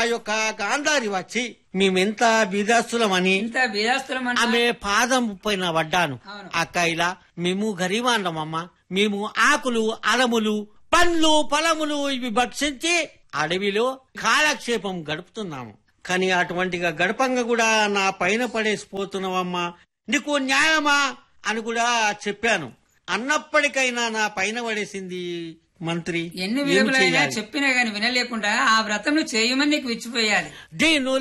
యొక్క గాంధారి వచ్చి మేమెంత బీదాస్తులమని ఇంత బీదాస్తులం ఆమె పాదం పైన పడ్డాను అవును. అక్క ఇలా మేము గరీవాండమమ్మ మేము ఆకులు అలములు పండ్లు ఫలములు ఇవి భక్షించి అడవిలో కాలక్షేపం గడుపుతున్నాము కానీ అటువంటిగా గడపంగా కూడా నా పైన పడేసిపోతున్నావమ్మా నీకు న్యాయమా అని కూడా చెప్పాను అన్నప్పటికైనా నా పైన పడేసింది మంత్రి ఎన్ని ఏం విధములైనా చేయాలి? చెప్పినా గాని వినలేకుండా ఆ వ్రతం చేయమని నీకు విచ్చిపోయాలి దీన్ని